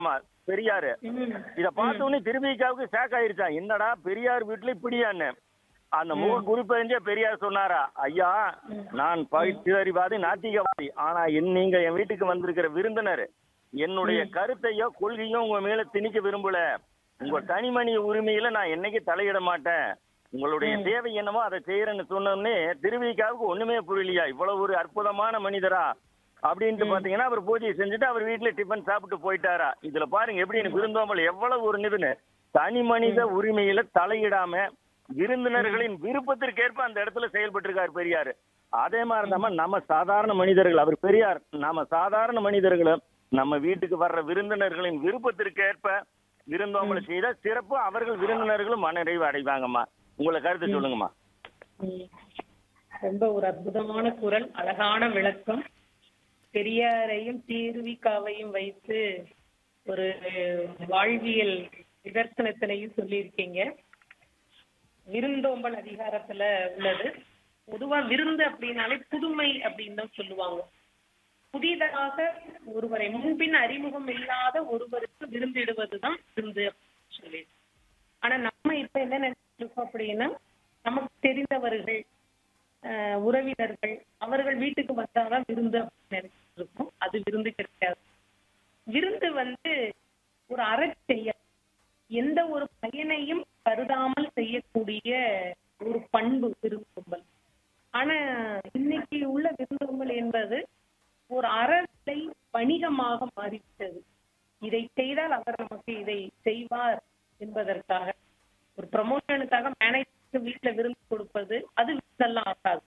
ஆமா பெரியாரு ம். இத பார்த்த உடனே திருவிக்காவுக்கு ஷாக் ஆயிருச்சான் என்னடா பெரியார் வீட்டுல இப்படியான்னு அந்த முக குறிப்பறிஞ்சே பெரியார் சொன்னாரா ஐயா நான் பைத்தியவாதி நாத்திகவாதி ஆனா என் நீங்க என் வீட்டுக்கு வந்திருக்கிற விருந்தினர் என்னுடைய கருத்தையோ கொள்கையோ உங்க மேல திணிக்க விரும்பல உங்க தனிமனி உரிமையில நான் என்னைக்கு தலையிட மாட்டேன் உங்களுடைய தேவை என்னமோ அதை செய்யறேன்னு சொன்னோடனே திருவிக்காவுக்கு ஒண்ணுமே புரியலையா இவ்வளவு ஒரு அற்புதமான மனிதரா அப்படின்ட்டு பாத்தீங்கன்னா அவர் பூஜை செஞ்சுட்டு அவர் வீட்டுல டிஃபன் சாப்பிட்டு போயிட்டாரா இதுல பாருங்க எப்படி எனக்கு விருந்தோம்பல் எவ்வளவு ஒரு நிபுணு தனி மனித உரிமையில தலையிடாம விருந்தினர்களின் விருப்பத்திற்கேற்ப அந்த இடத்துல செயல்பட்டிருக்காரு பெரியார் அதே மாதிரி நம்ம நம்ம சாதாரண மனிதர்கள் அவர் பெரியார் நாம சாதாரண மனிதர்களும் நம்ம வீட்டுக்கு வர்ற விருந்தினர்களின் விருப்பத்திற்கேற்ப விருந்தோம்பல் செய்த சிறப்பு அவர்கள் விருந்தினர்களும் மனநிறைவு அடைவாங்கம்மா உங்களை கருத்து சொல்லுங்கம்மா ம். ரொம்ப ஒரு அற்புதமான குரல் அழகான விளக்கம் பெரியாரையும் தீர்விக்காவையும் வைத்து ஒரு வாழ்வியல் நிதர்சனத்தினையும் சொல்லியிருக்கீங்க விருந்தோம்பல் அதிகாரத்துல உள்ளது பொதுவா விருந்து அப்படின்னாலே புதுமை அப்படின்னு தான் சொல்லுவாங்க புதிதாக ஒருவரை முன்பின் அறிமுகம் இல்லாத ஒருவருக்கு விருந்திடுவதுதான் விருந்து அப்படின்னு சொல்லி ஆனா நம்ம இப்ப என்ன நினைச்சிட்டு இருக்கோம் அப்படின்னா நமக்கு தெரிந்தவர்கள் ஆஹ், உறவினர்கள் அவர்கள் வீட்டுக்கு வந்தாதான் விருந்து அப்படின்னு நினைச்சிட்டு இருக்கோம் அது விருந்து கிடையாது விருந்து வந்து ஒரு அறச்செயல் எந்த ஒரு பயனையும் கருதாமல் செய்யக்கூடிய ஒரு பண்பு விருந்தோம்பல் ஆனா இன்னைக்கு உள்ள விருந்தோம்பல் என்பது ஒரு அறத்தை வணிகமாக மாறிவிட்டது இதை செய்தால் அவர் நமக்கு இதை செய்வார் என்பதற்காக ஒரு ப்ரமோஷனுக்காக மேனேஜருக்கு வீட்டுல விருந்து கொடுப்பது அது விருந்தெல்லாம் ஆகாது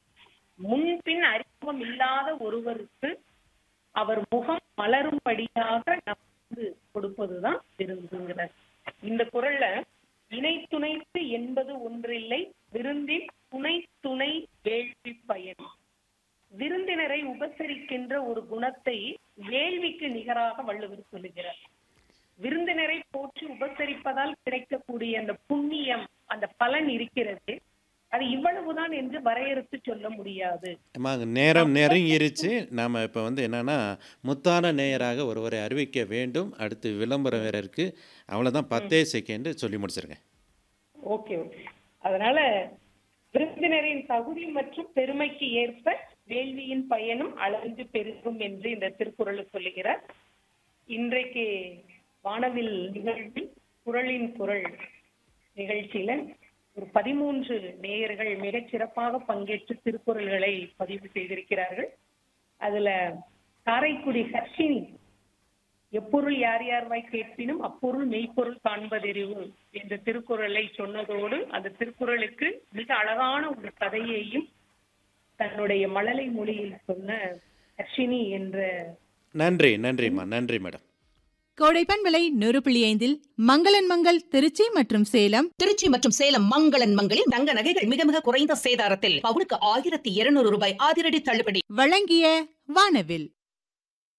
முன்பின் அறிமுகம் இல்லாத ஒருவருக்கு அவர் முகம் மலரும்படியாக நம்ம வந்து கொடுப்பதுதான் விருந்துங்கிறார் இந்த குரல்ல இணை துணைத்து என்பது ஒன்றில்லை விருந்தின் துணை துணை வேள்வி பயன் விருந்தினரை உபசரிக்கின்ற ஒரு குணத்தை வேள்விக்கு நிகராக வள்ளுவர் சொல்லுகிறார் விருந்தினரை போற்றி உபசரிப்பதால் கிடைக்கக்கூடிய அந்த புண்ணியம் அந்த பலன் இருக்கிறது அது இவ்வளவுதான் என்று வரையறுத்து சொல்ல முடியாது அம்மா நேரம் நெருங்கிருச்சு நாம் இப்போ வந்து என்னன்னா முத்தான நேயராக ஒருவரை அறிவிக்க வேண்டும் அடுத்து விளம்பரம் வேற இருக்கு அவ்வளோதான் பத்தே செகண்ட் சொல்லி முடிச்சிருங்க ஓகே ஓகே அதனால விருந்தினரின் தகுதி மற்றும் பெருமைக்கு ஏற்ப வேள்வியின் பயனும் அளந்து பெருகும் என்று இந்த திருக்குறள் சொல்லுகிறார் இன்றைக்கு வானவில் நிகழ்வில் குரலின் குரல் நிகழ்ச்சியில ஒரு பதிமூன்று நேயர்கள் மிகச் சிறப்பாக பங்கேற்று திருக்குறள்களை பதிவு செய்திருக்கிறார்கள் அதுல காரைக்குடி ஹர்ஷினி எப்பொருள் யார் யார்வாய் கேட்பினும் அப்பொருள் மெய்ப்பொருள் காண்பதறிவு என்ற திருக்குறளை சொன்னதோடு அந்த திருக்குறளுக்கு மிக அழகான ஒரு கதையையும் தன்னுடைய மழலை மொழியில் சொன்ன ஹர்ஷினி என்ற நன்றி நன்றிம்மா நன்றி மேடம் கோடைப்பன் விலை நூறு புள்ளி ஐந்தில் மங்களன் மங்கள் திருச்சி மற்றும் சேலம் திருச்சி மற்றும் சேலம் மங்களன் மங்களில் தங்க நகைகள் மிக மிக குறைந்த சேதாரத்தில் பவுனுக்கு ஆயிரத்தி இருநூறு ரூபாய் அதிரடி தள்ளுபடி வழங்கிய வானவில்